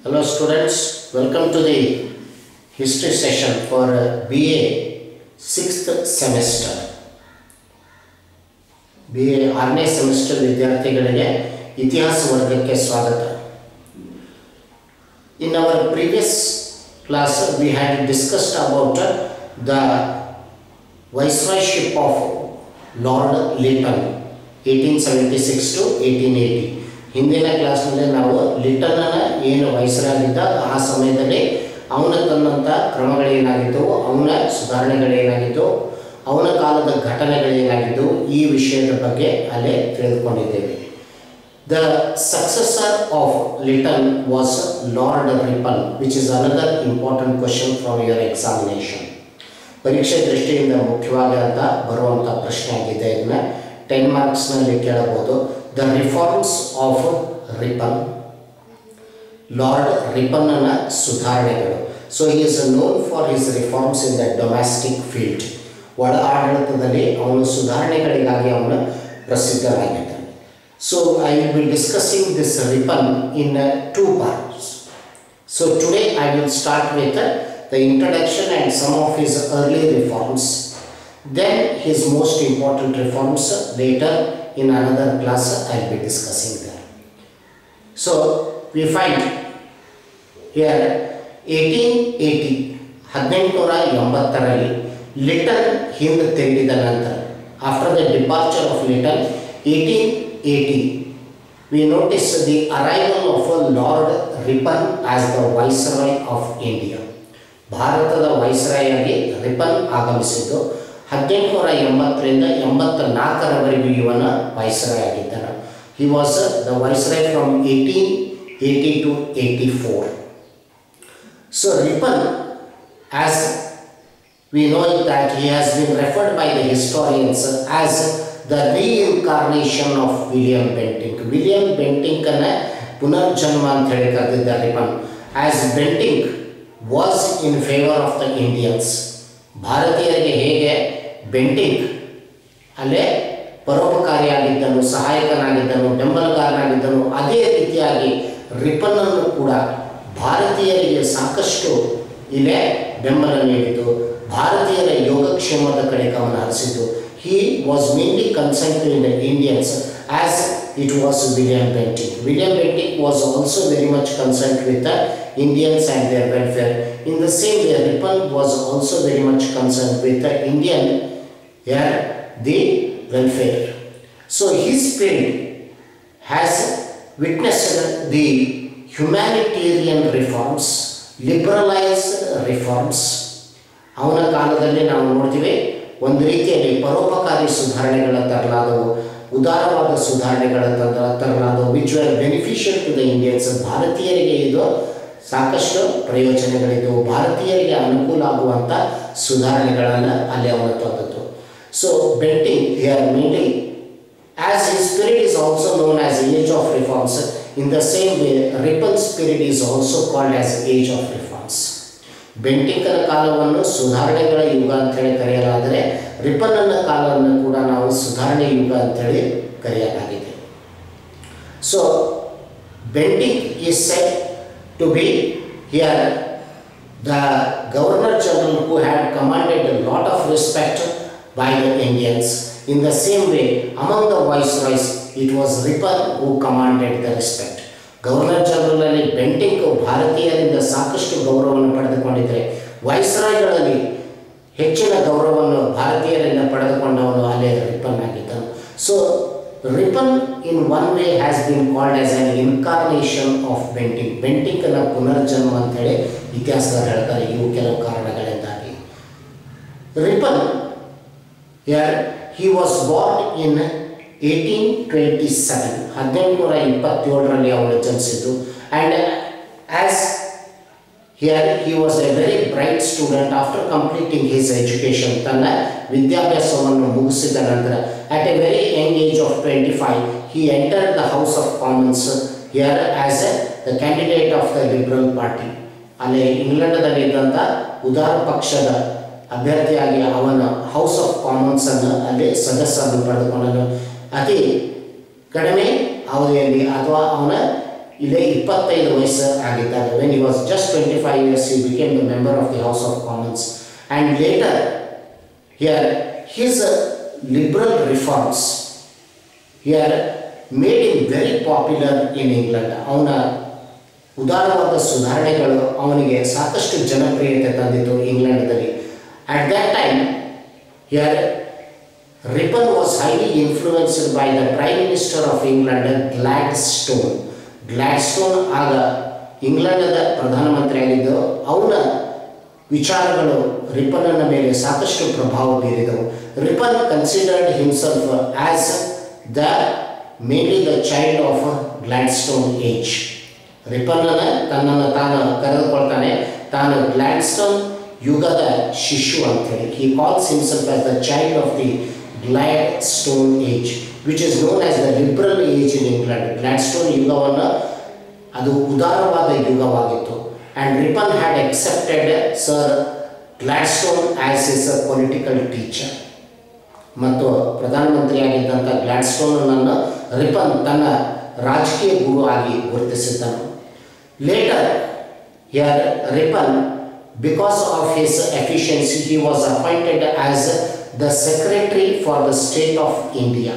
Hello students, welcome to the history session for uh, BA 6th semester. B A ಆರನೇ semester ವಿದ್ಯಾರ್ಥಿಗಳಿಗೆ ಇತಿಹಾಸ ವರ್ಗಕ್ಕೆ ಸ್ವಾಗತ in our previous class we had discussed about the viceroyship of Lord Lytton eighteen seventy six to eighteen eighty ಹಿಂದಿನ ಕ್ಲಾಸ್ನಲ್ಲಿ ನಾವು ಲಿಟನ್ನ ಏನು ವಯಸ್ಸರಾಗಿದ್ದ ಆ ಸಮಯದಲ್ಲಿ ಅವನ ತನ್ನಂಥ ಕ್ರಮಗಳೇನಾಗಿದ್ದವು ಅವನ ಸುಧಾರಣೆಗಳೇನಾಗಿದ್ದವು ಅವನ ಕಾಲದ ಘಟನೆಗಳೇನಾಗಿದ್ದವು ಈ ವಿಷಯದ ಬಗ್ಗೆ ಅಲ್ಲೇ ತಿಳಿದುಕೊಂಡಿದ್ದೇವೆ the successor of Lytton was Lord Ripon which is another important question from your examination ಪರೀಕ್ಷೆ ದೃಷ್ಟಿಯಿಂದ ಮುಖ್ಯವಾದಂಥ ಬರುವಂಥ ಪ್ರಶ್ನೆ ಆಗಿದೆ ಇದನ್ನ ಟೆನ್ ಮಾರ್ಕ್ಸ್ನಲ್ಲಿ ಕೇಳಬಹುದು the reforms of Ripon Lord ರಿಪನ್ನನ ಸುಧಾರಣೆಗಳು so he is known for his reforms in the domestic field ಒಳ ಆಡಳಿತದಲ್ಲಿ ಅವನು ಸುಧಾರಣೆಗಳಿಗಾಗಿ ಅವನು ಪ್ರಸಿದ್ಧನಾಗಿದ್ದಾನೆ so I will be discussing this Ripon in two parts so today I will start with the introduction and some of his early reforms. Then his most important reforms later in another class I will be discussing there. So we find here 1880 ಹದಿನೆಂಟುನೂರ ಎಂಬತ್ತರಲ್ಲಿ Lytton ಹಿಂದೆ ತೆರಳಿದ ನಂತರ after the departure of Lytton eighteen eighty we notice the arrival of Lord Ripon as the viceroy of India ಭಾರತದ ವೈಸ್ರಾಯಾಗಿ Ripon ಆಗಮಿಸಿದ್ದು ಹದಿನೆಂಟುನೂರ ಎಂಬತ್ತರಿಂದ ಎಂಬತ್ತ ನಾಲ್ಕರವರೆಗೂ ಇವನ ವೈಸ್ರಾಯ್ ಆಗಿದ್ದನು he was the viceroy from eighteen eighty to eighty four so Ripon as we know that he has been referred by the historians as the reincarnation of William Bentinck. William ಬೆಂಟಿಂಕನ ಪುನರ್ಜನ್ಮ ಅಂತ ಹೇಳಿ ಕರೆದಿದ್ದ Ripon as Bentinck was in favour of the Indians ಭಾರತೀಯರಿಗೆ ಹೇಗೆ Bentinck ಅಲ್ಲೇ ಪರೋಪಕಾರಿಯಾಗಿದ್ದನು ಸಹಾಯಕನಾಗಿದ್ದನು ಬೆಂಬಲಗಾರನಾಗಿದ್ದನು ಅದೇ ರೀತಿಯಾಗಿ ರಿಪನ್ನನ್ನು ಕೂಡ ಭಾರತೀಯರಿಗೆ ಸಾಕಷ್ಟು ಇಲ್ಲೇ ಬೆಂಬಲ ನೀಡಿದ್ದು ಭಾರತೀಯರ ಯೋಗಕ್ಷೇಮದ ಕಡೆ ಗಮನ ಹರಿಸಿದ್ದು he was mainly concern to in Indians as it was William Bentinck. William Bentinck was also very much concerned with the Indians and their welfare. In the same way, Ripon was also very much concerned with the Indian, yeah, the welfare. So his spirit has witnessed the humanitarian reforms, liberalized reforms. ಅವನ ಕಾಲದಲ್ಲಿ ನಾವು ನೋಡ್ತೀವಿ ಒಂದು ರೀತಿಯಲ್ಲಿ ಪರೋಪಕಾರಿ ಸುಧಾರಣೆಗಳ ತರಲಾದವು ಉದಾರವಾದ ಸುಧಾರಣೆಗಳ ತಂದ ತರಲಾದವು which are beneficial to the Indians ಭಾರತೀಯರಿಗೆ ಇದು ಸಾಕಷ್ಟು ಪ್ರಯೋಜನಗಳಿದ್ದವು ಭಾರತೀಯರಿಗೆ ಅನುಕೂಲ ಆಗುವಂಥ ಸುಧಾರಣೆಗಳನ್ನು ಅಲ್ಲಿ ಅವನು ತಂದದ್ದು so Bentinck here mainly as his spirit is also known as age of reforms in the same way Ripon spirit is also called as age of reforms ಬೆಂಟಿಂಕನ ಕಾಲವನ್ನು ಸುಧಾರಣೆಗಳ ಯುಗ ಅಂತೇಳಿ ಕರೆಯಲಾದರೆ ರಿಪನ್ನನ ಕಾಲವನ್ನು ಕೂಡ ನಾವು ಸುಧಾರಣೆ ಯುಗ ಅಂತೇಳಿ ಕರೆಯಲಾಗಿದೆ so Bentinck is set to be here the governor general who had commanded lot of respect by the Indians in the same way among the viceroys it was Ripon who commanded the respect governor ಜನರಲಲ್ಲಿ Bentinck ಭಾರತೀಯರಿಂದ ಸಾಕಷ್ಟು ಗೌರವವನ್ನು ಪಡೆದುಕೊಂಡಿದ್ದರೆ ವೈಸ್ರಾಯ್ಗಳಲ್ಲಿ ಹೆಚ್ಚಿನ ಗೌರವವನ್ನು ಭಾರತೀಯರಿಂದ ಪಡೆದುಕೊಂಡವನು ಅಲ್ಲೇ ರಿಪನ್ ಆಗಿದ್ದನು so Ripon in one way has been called as an incarnation of Bentinck ಬೆಂಟಿಂಕನ ಪುನರ್ಜನ್ಮ ಅಂತೇಳಿ ಇತಿಹಾಸದಲ್ಲಿ ಹೇಳ್ತಾರೆ ಇವು ಕೆಲವು ಕಾರಣಗಳಿಂದಾಗಿ Ripon uh he was born in eighteen twenty seven ಹದಿನೆಂಟುನೂರ ಇಪ್ಪತ್ತೇಳರಲ್ಲಿ ಅವನು ಜನಿಸಿದ್ದು and as here he was a very bright student after completing his education ತನ್ನ ವಿದ್ಯಾಭ್ಯಾಸವನ್ನು ಮುಗಿಸಿದ ನಂತರ at a very young age of twenty five he enter the House of Commons here as a the candidate of the Liberal Party ಅಲ್ಲಿ ಇಂಗ್ಲೆಂಡ್ನಲ್ಲಿ ಇದ್ದಂಥ ಉದಾರ ಪಕ್ಷದ ಅಭ್ಯರ್ಥಿಯಾಗಿ ಅವನ ಹೌಸ್ ಆಫ್ ಕಾಮನ್ಸನ್ನು ಅಲ್ಲಿ ಸದಸ್ಯರನ್ನು ಪಡೆದುಕೊಂಡನು ಅತಿ ಕಡಿಮೆ ಅವಧಿಯಲ್ಲಿ ಅಥವಾ ಅವನ ಇಲ್ಲೇ ಇಪ್ಪತ್ತೈದು ವಯಸ್ಸು ಆಗಿದ್ದಾಗ when he was just twenty five years he became the member of the House of Commons and later here his liberal reforms here made in very popular in England ಅವನ ಉದಾರವಾದ ಸುಧಾರಣೆಗಳು ಅವನಿಗೆ ಸಾಕಷ್ಟು ಜನಪ್ರಿಯತೆ ತಂದಿತು ಇಂಗ್ಲೆಂಡ್ದಲ್ಲಿ at that time here Ripon was highly influenced by the prime minister of England Gladstone Gladstone ಆಗ ಇಂಗ್ಲೆಂಡದ ಪ್ರಧಾನಮಂತ್ರಿಯಾಗಿದ್ದು ಅವನ ವಿಚಾರಗಳು ರಿಪನ್ನ ಮೇಲೆ ಸಾಕಷ್ಟು ಪ್ರಭಾವ ಬೀರಿದವು Ripon considered himself as the mainly the child of Gladstone age ರಿಪನ್ನನ ತನ್ನನ್ನು ತಾನು ಕರೆದುಕೊಳ್ತಾನೆ ತಾನು ಗ್ಲಾಡ್ಸ್ಟೋನ್ ಯುಗದ ಶಿಶು ಅಂತೇಳಿ he calls himself as the child of the Gladstone age which is known as the liberal age in England Gladstone ಯುಗವನ್ನು ಅದು ಉದಾರವಾದ ಯುಗವಾಗಿತ್ತು and Ripon had accepted Sir Gladstone as is a political teacher ಮತ್ತು ಪ್ರಧಾನಮಂತ್ರಿಯಾಗಿದ್ದಂಥ ಗ್ಲಾಡ್ಸ್ಟೋನನ್ನು Ripon ತನ್ನ ರಾಜಕೀಯ ಗುರು ಆಗಿ ಗುರುತಿಸಿದ್ದನು later here Ripon because of his efficiency he was appointed as the secretary for the state of India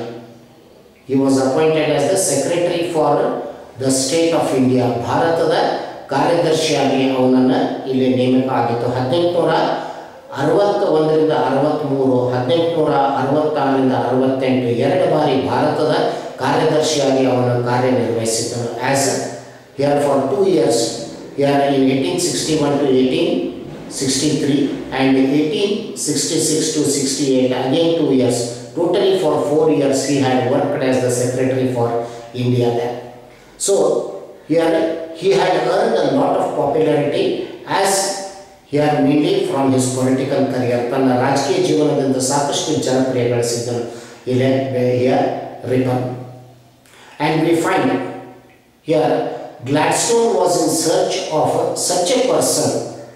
he was appointed as the secretary for the state of India ಭಾರತದ ಕಾರ್ಯದರ್ಶಿಯಾಗಿ ಅವನನ್ನು ಇಲ್ಲಿ ನೇಮಕ ಆಗಿತ್ತು ಹದಿನೆಂಟುನೂರ ಅರವತ್ತ ಒಂದರಿಂದ ಅರವತ್ತ್ಮೂರು ಹದಿನೆಂಟುನೂರ ಅರವತ್ತಾರರಿಂದ ಅರವತ್ತೆಂಟು ಎರಡು ಬಾರಿ ಭಾರತದ ಕಾರ್ಯದರ್ಶಿಯಾಗಿ ಅವನು ಕಾರ್ಯನಿರ್ವಹಿಸಿದ್ದನು as here for two years here in eighteen sixty one to eighteen sixty three and eighteen sixty six to sixty eight again two years totally for four years he had worked as the secretary for India that So here he had earned a lot of popularity as here mainly from his political career. ತನ್ನ ರಾಜಕೀಯ ಜೀವನದಿಂದ ಸಾಕಷ್ಟು ಜನಪ್ರಿಯ ಗಳಿಸಿದ್ದನು ಇಲ್ಲೇ here Ripon and we find here Gladstone was in search of such a person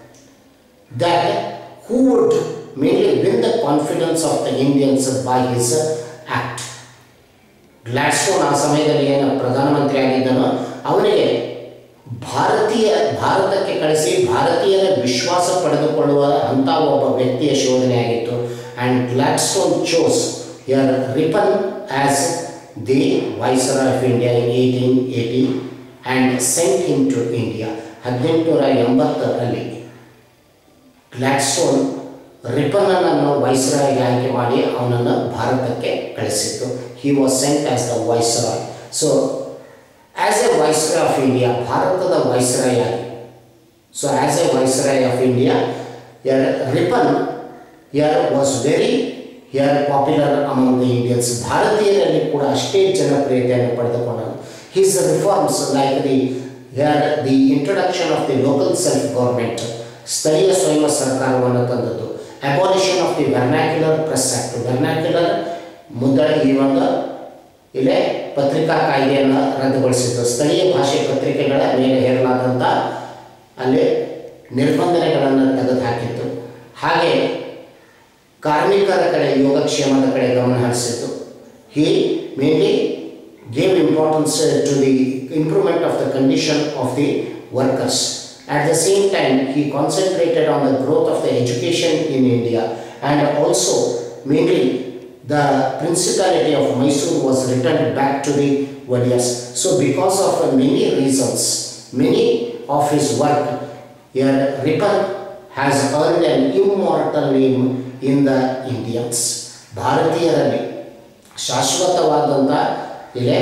that who would mainly win the confidence of the Indians by his act. Gladstone ಆ ಸಮಯದಲ್ಲಿ ಏನು ಪ್ರಧಾನಮಂತ್ರಿ ಆಗಿದ್ದನೋ ಅವನಿಗೆ ಭಾರತೀಯ ಭಾರತಕ್ಕೆ ಕಳಿಸಿ ಭಾರತೀಯರ ವಿಶ್ವಾಸ ಪಡೆದುಕೊಳ್ಳುವ ಅಂಥ ಒಬ್ಬ ವ್ಯಕ್ತಿಯ ಶೋಧನೆ ಆಗಿತ್ತು and Gladstone chose uh Ripon as the viceroy of India in eighteen eighty and sent him to India ಹದಿನೆಂಟುನೂರ ಎಂಬತ್ತರಲ್ಲಿ ಗ್ಲಾಡ್ಸ್ಟೋನ್ ರಿಪನ್ನನ್ನು ವೈಸ್ರಾಯ್ಗೆ ಆಯ್ಕೆ ಮಾಡಿ ಅವನನ್ನು ಭಾರತಕ್ಕೆ ಕಳಿಸಿತ್ತು he was sent as the viceroy so as a viceroy of India ಭಾರತದ ವೈಸ್ರಾಯ್ ಆಗಿ so as a viceroy of India uh Ripon uh was very uh popular among the Indians ಭಾರತೀಯರಲ್ಲಿ ಕೂಡ ಅಷ್ಟೇ ಜನಪ್ರಿಯತೆಯನ್ನು ಪಡೆದುಕೊಂಡನು his reforms like the uh the introduction of the local self government ಸ್ಥಳೀಯ ಸ್ವಯಂ ಸರ್ಕಾರವನ್ನು ತಂದದ್ದು abolition of the vernacular press act vernacular ಮುದ್ರಣ ಈ ಒಂದು ಇಲ್ಲೇ ಪತ್ರಿಕಾ ಕಾಯ್ದೆಯನ್ನು ರದ್ದುಗೊಳಿಸಿದ್ದು ಸ್ಥಳೀಯ ಭಾಷೆ ಪತ್ರಿಕೆಗಳ ಮೇಲೆ ಹೇರಲಾದಂಥ ಅಲ್ಲಿ ನಿರ್ಬಂಧನೆಗಳನ್ನು ತೆಗೆದುಹಾಕಿತ್ತು ಹಾಗೆ ಕಾರ್ಮಿಕರ ಕಡೆ ಯೋಗಕ್ಷೇಮದ ಕಡೆ ಗಮನ ಹರಿಸಿತ್ತು he mainly gave importance to the improvement of the condition of the workers At the same time, he concentrated on the growth of the education in India and also mainly the principality of Mysore was returned back to the Wadiyas. So because of uh, many reasons, many of his work, here Ripan has earned an immortal name in the Indians. ಭಾರತೀಯರಲ್ಲಿ ಶಾಶ್ವತವಾದಂಥ ಇಲ್ಲೇ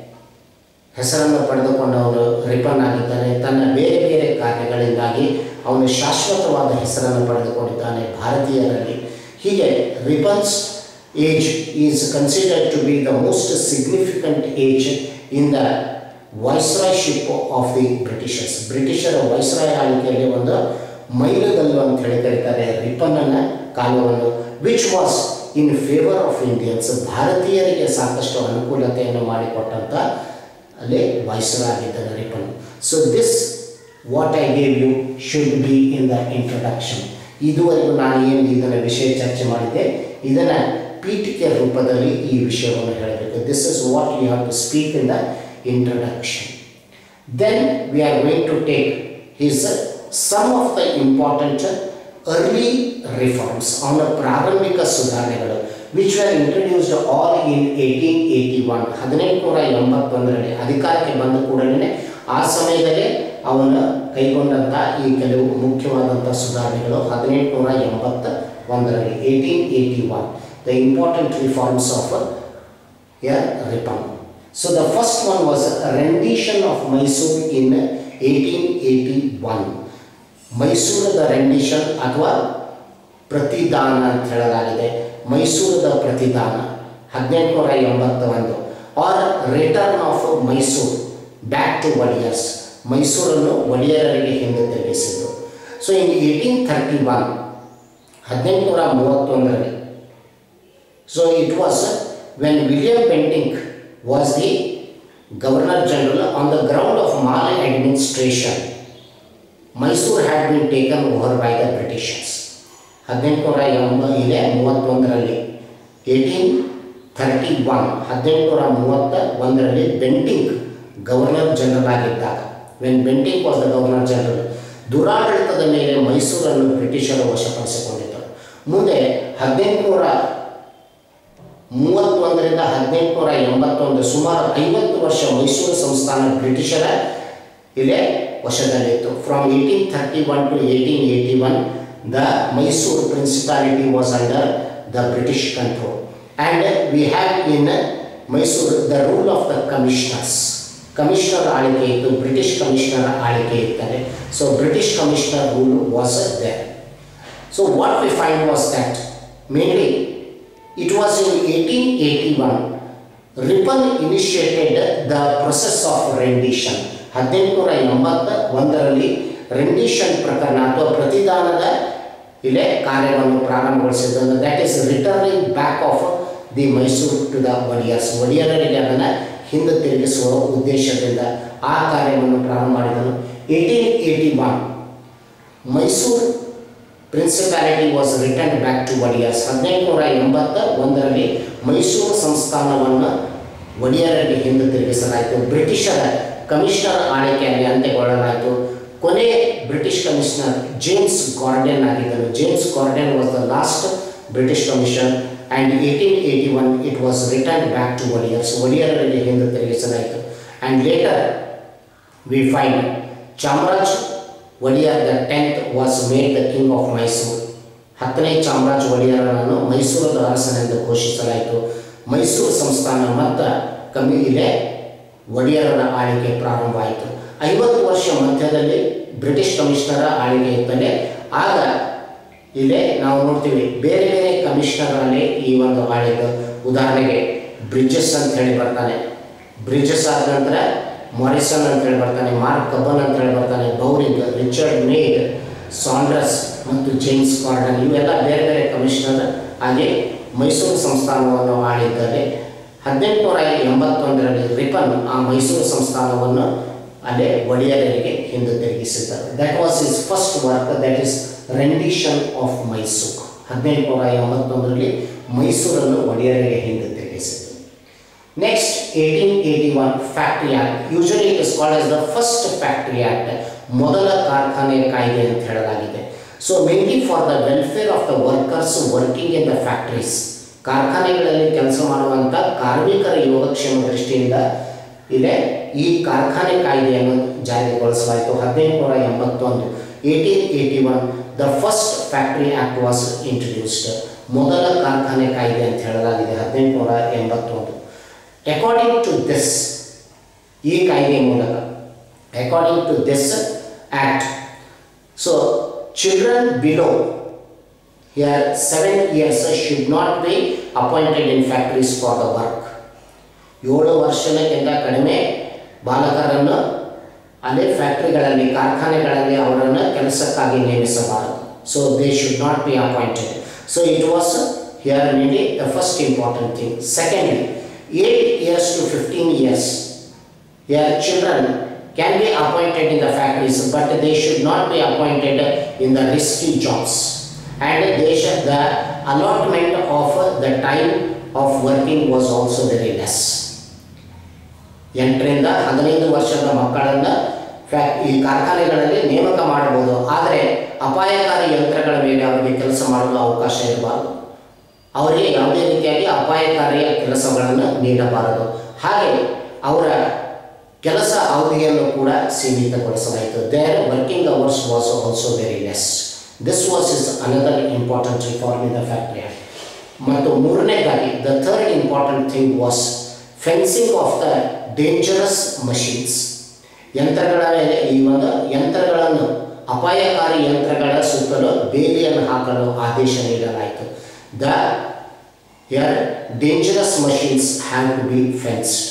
ಹೆಸರನ್ನು ಪಡೆದುಕೊಂಡವನು Ripon ಆಗಿದ್ದಾನೆ ತನ್ನ ಬೇರೆ ಬೇರೆ ಕಾರ್ಯಗಳಿಂದಾಗಿ ಅವನು ಶಾಶ್ವತವಾದ ಹೆಸರನ್ನು ಪಡೆದುಕೊಂಡಿದ್ದಾನೆ ಭಾರತೀಯರಲ್ಲಿ ಹೀಗೆ Ripon's age is considered to be the most significant age in the viceroyship of the Britishers ಬ್ರಿಟಿಷರ ವೈಸ್ರಾಯ್ ಆಳ್ವಿಕೆಯಲ್ಲಿ ಒಂದು ಮೈಲುಗಲ್ಲು ಅಂತ ಹೇಳಿ ಕರೀತಾರೆ ರಿಪನ್ನನ ಕಾಲವನ್ನು which was in favour of Indians ಭಾರತೀಯರಿಗೆ ಸಾಕಷ್ಟು ಅನುಕೂಲತೆಯನ್ನು ಮಾಡಿಕೊಟ್ಟಂಥ ಅಲ್ಲಿ ವಯಸ್ಸರಾಗಿದ್ದಾನೆ Ripon so this what I gave you should be in the introduction ಇದುವರೆಗೂ ನಾನು ಏನು ಇದನ್ನು ವಿಷಯ ಚರ್ಚೆ ಮಾಡಿದ್ದೆ ಇದನ್ನು ಪೀಠಿಕೆ ರೂಪದಲ್ಲಿ ಈ ವಿಷಯವನ್ನು ಹೇಳಬೇಕು this is what you have to speak in the introduction Then we are going to take his uh, some of the important uh, early reforms ಅವನ ಪ್ರಾರಂಭಿಕ ಸುಧಾರಣೆಗಳು which were introduced all in eighteen eighty one ಹದಿನೆಂಟುನೂರ ಎಂಬತ್ತೊಂದರಲ್ಲಿ ಅಧಿಕಾರಕ್ಕೆ ಬಂದ ಕೂಡಲೇ ಆ ಸಮಯದಲ್ಲೇ ಅವನ ಕೈಗೊಂಡಂಥ ಈ ಕೆಲವು ಮುಖ್ಯವಾದಂಥ ಸುಧಾರಣೆಗಳು ಹದಿನೆಂಟುನೂರ ಎಂಬತ್ತ ಒಂದರಲ್ಲಿ eighteen eighty one the important reforms of a Ripam. So the first one was rendition of Mysore in 1881. ಮೈಸೂರದ ರೆಂಡಿಷನ್ ಅಥವಾ ಪ್ರತಿದಾನ ಅಂತ ಹೇಳಲಾಗಿದೆ ಮೈಸೂರದ ಪ್ರತಿದಾನ ಹದಿನೆಂಟುನೂರ ಎಂಬತ್ತ ಒಂದು or return of Mysore back to Wodeyars ಮೈಸೂರನ್ನು ಒಡೆಯರರಿಗೆ ಹಿಂದೆ ತಿರುಗಿಸಿದ್ದು so in eighteen thirty one ಹದಿನೆಂಟುನೂರ ಮೂವತ್ತೊಂದರಲ್ಲಿ So it was when William Bentinck was the Governor General on the ground of mal administration. Mysore had been taken over by the Britishers. ಹದಿನೆಂಟುನೂರ ಎಂಬ ಇದೆ ಮೂವತ್ತೊಂದರಲ್ಲಿ eighteen thirty one ಹದಿನೆಂಟುನೂರ ಮೂವತ್ತ ಒಂದರಲ್ಲಿ Bentinck governor general ಆಗಿದ್ದಾಗ when Bentinck was the governor general ದುರಾಡಳಿತದ ಮೇಲೆ ಮೈಸೂರನ್ನು ಬ್ರಿಟಿಷರು ವಶಪಡಿಸಿಕೊಂಡಿದ್ದರು ಮುಂದೆ ಹದಿನೆಂಟುನೂರ ಮೂವತ್ತೊಂದರಿಂದ ಹದಿನೆಂಟುನೂರ ಎಂಬತ್ತೊಂದು ಸುಮಾರು ಐವತ್ತು ವರ್ಷ ಮೈಸೂರು ಸಂಸ್ಥಾನ ಬ್ರಿಟಿಷರ ಇಲ್ಲೇ ವಶದಲ್ಲಿತ್ತು from eighteen thirty one to eighteen eighty one the Mysore principality was under the British control and we have in Mysore the rule of the commissioners commissioner ಆಳ್ವಿಕೆ ಇತ್ತು ಬ್ರಿಟಿಷ್ ಕಮಿಷನರ್ ಆಳ್ವಿಕೆ ಇರ್ತಾರೆ so British commissioner rule was there so what we find was that mainly It was in 1881 Ripon initiated the process of rendition. ಹದಿನೆಂಟುನೂರ ಎಂಬತ್ತ ಒಂದರಲ್ಲಿ rendition ಪ್ರಕರಣ ಅಥವಾ ಪ್ರತಿದಾನದ ಇಲ್ಲೇ ಕಾರ್ಯವನ್ನು ಪ್ರಾರಂಭಗೊಳಿಸಿದ್ದನ್ನು that is returning back of the Mysore to the Wodeyars ಒಡಿಯರರಿಗೆ ಅದನ್ನು ಹಿಂದೆ ತಿರುಗಿಸುವ ಉದ್ದೇಶದಿಂದ ಆ ಕಾರ್ಯವನ್ನು ಪ್ರಾರಂಭ ಮಾಡಿದನು eighteen eighty one Mysore principality was return back to Wodeyars ಹದಿನೆಂಟುನೂರ ಎಂಬತ್ತ ಒಂದರಲ್ಲಿ ಮೈಸೂರು ಸಂಸ್ಥಾನವನ್ನು ಒಡೆಯರಿಗೆ ಹಿಂದೆ ತಿರುಗಿಸಲಾಯಿತು ಬ್ರಿಟಿಷರ ಕಮಿಷನರ್ ಆಳ್ವಿಕೆಯಲ್ಲಿ ಅಂತ್ಯಗೊಳ್ಳಲಾಯಿತು ಕೊನೆ ಬ್ರಿಟಿಷ್ ಕಮಿಷನರ್ ಜೇಮ್ಸ್ ಗಾರ್ಡನ್ ಆಗಿದ್ದರು James Gordon was the last British commission and eighteen eighty one it was return back to Wodeyars ಒಡಿಯರರಿಗೆ ಹಿಂದೆ ತಿರುಗಿಸಲಾಯಿತು and later we find Chamaraj Wodeyar the tenth was made the king of Mysore ಹತ್ತನೇ ಚಾಮರಾಜ ಒಡೆಯರನನ್ನು ಮೈಸೂರದ ಅರಸನೆಂದು ಘೋಷಿಸಲಾಯಿತು ಮೈಸೂರು ಸಂಸ್ಥಾನ ಮತ್ತು ಕಮ್ಮಿ ಇಲ್ಲೇ ಒಡೆಯರನ ಆಳ್ವಿಕೆ ಪ್ರಾರಂಭ ಆಯಿತು ಐವತ್ತು ವರ್ಷ ಮಧ್ಯದಲ್ಲಿ ಬ್ರಿಟಿಷ್ ಕಮಿಷನರ ಆಳ್ವಿಕೆ ಇತ್ತಲೇ ಆಗ ಇಲ್ಲೇ ನಾವು ನೋಡ್ತೀವಿ ಬೇರೆ ಬೇರೆ ಕಮಿಷನರಲ್ಲಿ ಈ ಒಂದು ಆಳಿದ್ದು ಉದಾಹರಣೆಗೆ ಬ್ರಿಡ್ಜಸ್ ಅಂತ ಹೇಳಿ ಬರ್ತಾನೆ ಬ್ರಿಡ್ಜಸ್ ಆದ ನಂತರ ಮಾರಿಸನ್ ಅಂತ ಹೇಳಿ ಬರ್ತಾನೆ ಮಾರ್ಕ್ ಕಬ್ಬನ್ ಅಂತ ಹೇಳಿ ಬರ್ತಾನೆ ಬೌರಿಂಗ್ ರಿಚರ್ಡ್ ಮೇಡ್ ಸಾಂಡ್ರಸ್ ಮತ್ತು ಜೇಮ್ಸ್ ಕಾರ್ಡನ್ ಇವೆಲ್ಲ ಬೇರೆ ಬೇರೆ ಕಮಿಷನರ್ ಹಾಗೆ ಮೈಸೂರು ಸಂಸ್ಥಾನವನ್ನು ಆಳಿದ್ದಾರೆ ಹದಿನೆಂಟುನೂರ ಎಂಬತ್ತೊಂದರಲ್ಲಿ ರಿಪನ್ ಆ ಮೈಸೂರು ಸಂಸ್ಥಾನವನ್ನು ಅಲ್ಲೇ ಒಡೆಯರಿಗೆ ಹಿಂದೆ ತಿರುಗಿಸಿದ್ದಾರೆ that was is first work that is rendition of Mysore ಹದಿನೆಂಟುನೂರ ಎಂಬತ್ತೊಂದರಲ್ಲಿ ಮೈಸೂರನ್ನು ಒಡೆಯರಿಗೆ ಹಿಂದೆ ತಿರುಗಿಸಿತು next eighteen eighty one factory act usually it is called as the first factory act ಮೊದಲ ಕಾರ್ಖಾನೆ ಕಾಯ್ದೆ ಅಂತ ಹೇಳಲಾಗಿದೆ so mainly for the welfare of the workers working in the factories ಕಾರ್ಖಾನೆಗಳಲ್ಲಿ ಕೆಲಸ ಮಾಡುವಂಥ ಕಾರ್ಮಿಕರ ಯೋಗಕ್ಷೇಮ ದೃಷ್ಟಿಯಿಂದ ಇದೆ ಈ ಕಾರ್ಖಾನೆ ಕಾಯ್ದೆಯನ್ನು ಜಾರಿಗೊಳಿಸಲಾಯಿತು ಹದಿನೆಂಟುನೂರ ಎಂಬತ್ತೊಂದು eighteen eighty one the first factory act was introduced ಮೊದಲ ಕಾರ್ಖಾನೆ ಕಾಯ್ದೆ ಅಂತ ಹೇಳಲಾಗಿದೆ ಹದಿನೆಂಟುನೂರ ಎಂಬತ್ತೊಂದು ಅಕಾರ್ಡಿಂಗ್ ಟು ದಿಸ್ ಈ ಕಾಯ್ದೆ ಮೂಲಕ according to this act so children below here seven years should not be appointed in factories for the work ಏಳು ವರ್ಷಕ್ಕಿಂತ ಕಡಿಮೆ ಬಾಲಕರನ್ನು ಅದೇ ಫ್ಯಾಕ್ಟ್ರಿಗಳಲ್ಲಿ ಕಾರ್ಖಾನೆಗಳಲ್ಲಿ ಅವರನ್ನು ಕೆಲಸಕ್ಕಾಗಿ ನೇಮಿಸಬಾರದು so they should not be appointed so it was here needy the first important thing secondly eight years to fifteen years Here children can be appointed in the factories, but they should not be appointed in the risky jobs. And they should, the allotment of the time of working was also very less. ಎಂಟರಿಂದ ಹದಿನೈದು ವರ್ಷದ ಮಕ್ಕಳನ್ನು ಫ್ಯಾ ಈ ಕಾರ್ಖಾನೆಗಳಲ್ಲಿ ನೇಮಕ ಮಾಡಬಹುದು ಆದರೆ ಅಪಾಯಕಾರಿ ಯಂತ್ರಗಳ ಮೇಲೆ ಅವರಿಗೆ ಕೆಲಸ ಮಾಡಲು ಅವಕಾಶ ಇರಬಾರದು ಅವರಿಗೆ ಯಾವುದೇ ರೀತಿಯಾಗಿ ಅಪಾಯಕಾರಿಯ ಕೆಲಸಗಳನ್ನು ನೀಡಬಾರದು ಹಾಗೆ ಅವರ ಕೆಲಸ ಅವಧಿಯನ್ನು ಕೂಡ ಸೀಮಿತಗೊಳಿಸಲಾಯಿತು their working hours was also very less this was is another important reform in the factory ಮತ್ತು ಮೂರನೇದಾಗಿ the third important thing was fencing of the dangerous machines ಯಂತ್ರಗಳ ಮೇಲೆ ಈ ಒಂದು ಯಂತ್ರಗಳನ್ನು ಅಪಾಯಕಾರಿ ಯಂತ್ರಗಳ ಸುತ್ತಲೂ ಬೇಲಿಯನ್ನು ಹಾಕಲು ಆದೇಶ ನೀಡಲಾಯಿತು the uh dangerous machines have to be fenced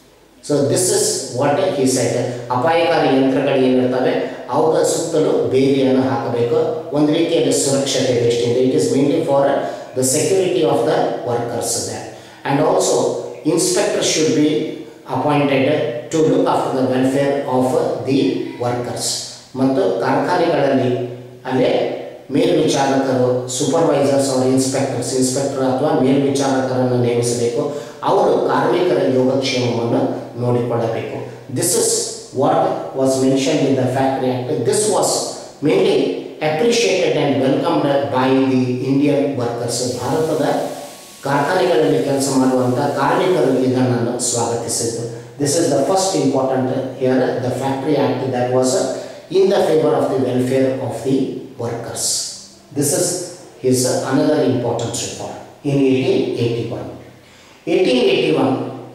so this is what he said ಅಪಾಯಕಾರಿ ಯಂತ್ರಗಳು ಏನಿರ್ತವೆ ಅವುಗಳ ಸುತ್ತಲೂ ಬೇಲಿಯನ್ನು ಹಾಕಬೇಕು ಒಂದು ರೀತಿಯಲ್ಲಿ ಸುರಕ್ಷತೆ ದೃಷ್ಟಿಯಿಂದ it is mainly for the security of the workers that and also inspector should be appointed to look after the welfare of the workers ಮತ್ತು ಕಾರ್ಖಾನೆಗಳಲ್ಲಿ ಅಲ್ಲೇ ಮೇಲ್ವಿಚಾರಕರು ಸೂಪರ್ವೈಸರ್ಸ್ ಅವರು ಇನ್ಸ್ಪೆಕ್ಟರ್ಸ್ ಇನ್ಸ್ಪೆಕ್ಟರ್ ಅಥವಾ ಮೇಲ್ವಿಚಾರಕರನ್ನು ನೇಮಿಸಬೇಕು ಅವರು ಕಾರ್ಮಿಕರ ಯೋಗಕ್ಷೇಮವನ್ನು ನೋಡಿಕೊಳ್ಳಬೇಕು this is what was mention in the factory act this was mainly appreciated and welcomed by the Indian workers ಭಾರತದ ಕಾರ್ಖಾನೆಗಳಲ್ಲಿ ಕೆಲಸ ಮಾಡುವಂಥ ಕಾರ್ಮಿಕರು ಇದನ್ನು ಸ್ವಾಗತಿಸಿದ್ದು this is the first important here the factory act that was in the favour of the welfare of the workers this is his another important reform in eighteen eighty one eighteen eighty one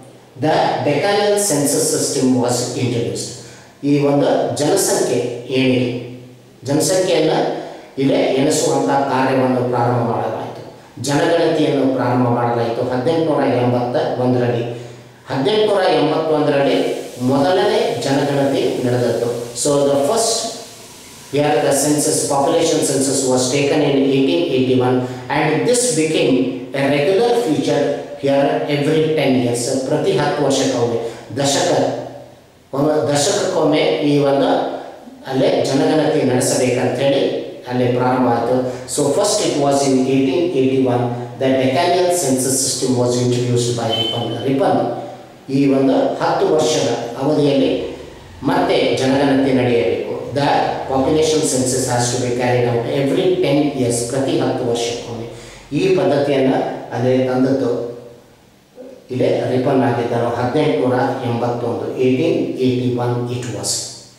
the decennial census system was introduced ಈ ಒಂದು ಜನಸಂಖ್ಯೆ ಏಣಿಗೆ ಜನಸಂಖ್ಯೆಯನ್ನು ಇಲ್ಲೇ ಎಣಿಸುವಂಥ ಕಾರ್ಯವನ್ನು ಪ್ರಾರಂಭ ಮಾಡಲಾಯಿತು ಜನಗಣತಿಯನ್ನು ಪ್ರಾರಂಭ ಮಾಡಲಾಯಿತು ಹದಿನೆಂಟುನೂರ ಎಂಬತ್ತ ಒಂದರಲ್ಲಿ ಹದಿನೆಂಟುನೂರ ಎಂಬತ್ತೊಂದರಲ್ಲಿ ಮೊದಲನೇ ಜನಗಣತಿ ನಡೆದದ್ದು so the first where the census population census was taken in 1881 and this became a regular feature here every 10 years ಪ್ರತಿ ಹತ್ತು ವರ್ಷಕ್ಕೊಮ್ಮೆ ದಶಕ ಒಂದು ದಶಕಕ್ಕೊಮ್ಮೆ ಈ ಒಂದು ಅಲ್ಲೇ ಜನಗಣತಿ ನಡೆಸಬೇಕಂತೇಳಿ ಅಲ್ಲಿ ಪ್ರಾರಂಭ ಆಯಿತು so first it was in eighteen eighty one the decennial census system was introduced by Ripon Ripon ಈ ಒಂದು ಹತ್ತು ವರ್ಷದ ಅವಧಿಯಲ್ಲಿ ಮತ್ತೆ ಜನಗಣತಿ ನಡೆಯಬೇಕು the population census has to be carried out every ten years ಪ್ರತಿ ಹತ್ತು ವರ್ಷಕ್ಕೊಮ್ಮೆ ಈ ಪದ್ಧತಿಯನ್ನು ಅಲ್ಲಿ ತಂದದ್ದು ಇಲ್ಲೇ ರಿಪನ್ ಆಗಿದ್ದರು ಹದಿನೆಂಟುನೂರ ಎಂಬತ್ತೊಂದು eighteen eighty one it was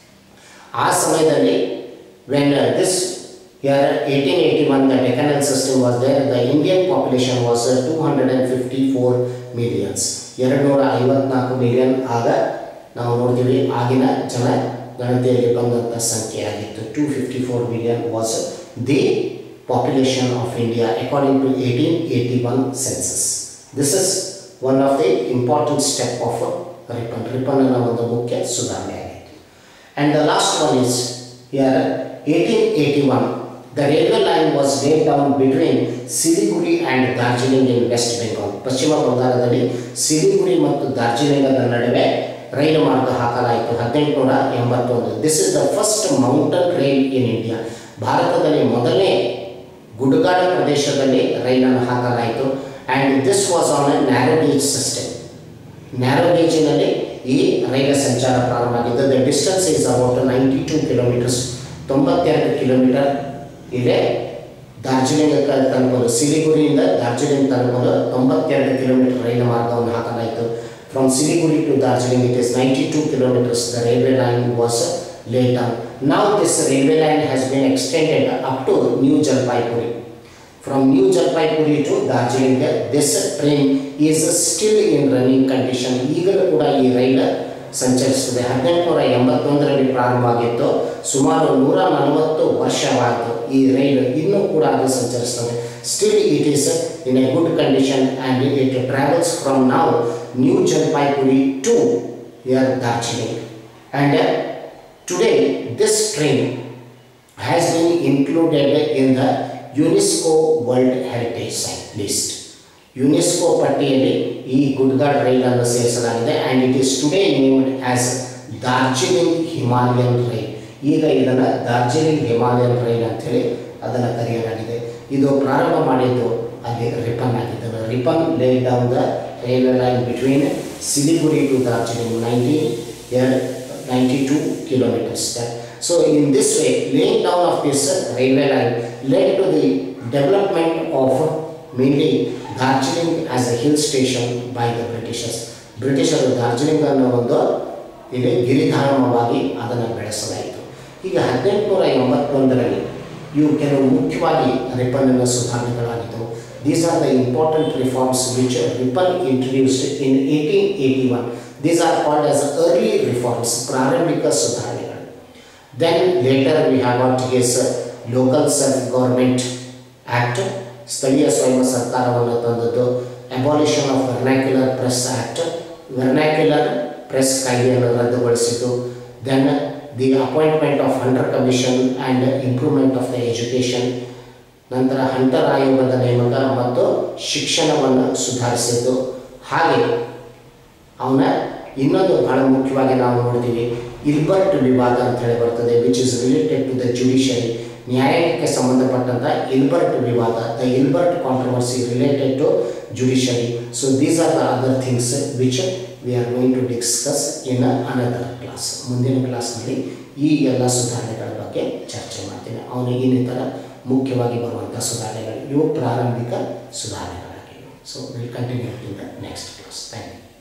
ಆ ಸಮಯದಲ್ಲಿ when this year eighteen eighty one the decennial system was there the Indian population was two hundred and fifty four millions ಎರಡು ನೂರ ಐವತ್ನಾಲ್ಕು ಮಿಲಿಯನ್ ಆಗ ನಾವು ನೋಡ್ತೀವಿ ಆಗಿನ ಜನ ಗಣತಿಯಲ್ಲಿ ಬಂದಂಥ ಸಂಖ್ಯೆ ಆಗಿತ್ತು two fifty four million was the population of India according to eighteen eighty one census this is one of the important step of Ripon Ripon ಅನ್ನೋ ಒಂದು ಮುಖ್ಯ ಸುಧಾರಣೆ ಆಗಿತ್ತು and the last one is year eighteen eighty one the railway line was laid down between Siliguri and Darjeeling in West Bengal ಪಶ್ಚಿಮ ಬಂಗಾಳದಲ್ಲಿ ಸಿಲಿಗುರಿ ಮತ್ತು ಡಾರ್ಜಿಲಿಂಗದ ನಡುವೆ ರೈಲು ಮಾರ್ಗ ಹಾಕಲಾಯಿತು ಹದಿನೆಂಟುನೂರ ಎಂಬತ್ತೊಂದು this is the first mountain rail in India ಭಾರತದಲ್ಲಿ ಮೊದಲನೇ ಗುಡ್ಗಾಡು ಪ್ರದೇಶದಲ್ಲಿ ರೈಲನ್ನು ಹಾಕಲಾಯಿತು and this was on a narrow gauge system narrow ಗೇಜಿನಲ್ಲಿ ಈ ರೈಲು ಸಂಚಾರ ಪ್ರಾರಂಭ ಆಗಿದ್ದು the distance is about ninety two kilometres ತೊಂಬತ್ತೆರಡು ಕಿಲೋಮೀಟರ್ ಇದೆ ಡಾರ್ಜಿಲಿಂಗ್ ತಲುಪಲು ಸಿಲಿಗುರಿಯಿಂದ ಡಾರ್ಜಿಲಿಂಗ್ ತಲುಪಲು ತೊಂಬತ್ತೆರಡು ಕಿಲೋಮೀಟರ್ ರೈಲು ಮಾರ್ಗವನ್ನು ಹಾಕಲಾಯಿತು from Siliguri to Darjeeling it is ninety two kilometres the railway line was laid down. Now this railway line has been extended up to New Jalpaiguri. From New Jalpaiguri to Darjeeling, this train is still in running condition. ಈಗಲೂ ಕೂಡ ಈ ರೈಲು ಸಂಚರಿಸುತ್ತದೆ ಹದಿನೆಂಟುನೂರ ಎಂಬತ್ತೊಂದರಲ್ಲಿ ಪ್ರಾರಂಭ ಆಗಿತ್ತು ಸುಮಾರು ನೂರ ನಲವತ್ತು ವರ್ಷವಾಯಿತು ಈ ರೈಲು ಇನ್ನೂ ಕೂಡ ಅದು ಸಂಚರಿಸ್ತದೆ still it is in a good condition and it travels from ನಾವು ನ್ಯೂ ಜಲ್ಪಾಯ್ಗುರಿ ಟು ಯರ್ Darjeeling and Today, this train has been included in the UNESCO World Heritage Site list. UNESCO ಪಟ್ಟಿಯಲ್ಲಿ ಈ ಗುಡ್ಗಾಡ್ ರೈಲನ್ನು ಸೇರಿಸಲಾಗಿದೆ and it is today named as Darjeeling Himalayan rail ಈಗ ಇದನ್ನು Darjeeling Himalayan rail ಅಂಥೇಳಿ ಅದನ್ನು ಕರೆಯಲಾಗಿದೆ ಇದು ಪ್ರಾರಂಭ ಮಾಡಿದ್ದು ಅಲ್ಲಿ ರಿಪನ್ ಆಗಿದ್ದನು Ripon lay down the railway line between Siliguri to Darjeeling, 90, yeah, 92 kilometers. That- So in this way, laying down of this uh, railway line led to the development of mainly Darjeeling as a hill station by the Britishers. ಬ್ರಿಟಿಷರು ಡಾರ್ಜಿಲಿಂಗ್ ಅನ್ನೋ ಒಂದು ಇಲ್ಲಿ ಗಿರಿಧಾಮವಾಗಿ ಅದನ್ನು ಬೆಳೆಸಲಾಯಿತು ಈಗ ಹದಿನೆಂಟುನೂರ ಎಂಬತ್ತೊಂದರಲ್ಲಿ ಇವು ಕೆಲವು ಮುಖ್ಯವಾಗಿ ರಿಪನ್ನ ಸುಧಾರಣೆಗಳಾಗಿದ್ದವು these are the important reforms which Ripon introduced in eighteen eighty one these are called as early reforms ಪ್ರಾರಂಭಿಕ ಸುಧಾರಣೆಗಳು then later we have got his local self government act ಸ್ಥಳೀಯ ಸ್ವಯಂ ಸರ್ಕಾರವನ್ನು ತಂದದ್ದು abolition of vernacular press act vernacular press ಕಾಯ್ದೆಯನ್ನು ರದ್ದುಗೊಳಿಸಿತು then the appointment of Hunter commission and improvement of the education ನಂತರ Hunter ಆಯೋಗದ ನೇಮಕ ಮತ್ತು ಶಿಕ್ಷಣವನ್ನು ಸುಧಾರಿಸಿದ್ದು ಹಾಗೆ ಅವನ ಇನ್ನೊಂದು ಬಹಳ ಮುಖ್ಯವಾಗಿ ನಾವು ನೋಡ್ತೀವಿ ಇಲ್ಬರ್ಟ್ ವಿವಾದ ಅಂತ ಹೇಳಿ ಬರ್ತದೆ which is related to the judiciary ನ್ಯಾಯಾಲಯಕ್ಕೆ ಸಂಬಂಧಪಟ್ಟಂಥ ಇಲ್ಬರ್ಟ್ ವಿವಾದ the Ilbert controversy related to judiciary so these are the other things which we are going to discuss in another class ಮುಂದಿನ ಕ್ಲಾಸ್ನಲ್ಲಿ ಈ ಎಲ್ಲ ಸುಧಾರಣೆಗಳ ಬಗ್ಗೆ ಚರ್ಚೆ ಮಾಡ್ತೀನಿ ಅವನು ಇನ್ನಿತರ ಮುಖ್ಯವಾಗಿ ಬರುವಂಥ ಸುಧಾರಣೆಗಳು ಇವು ಪ್ರಾರಂಭಿಕ ಸುಧಾರಣೆಗಳಾಗಿವೆ so will continue in the next class thank you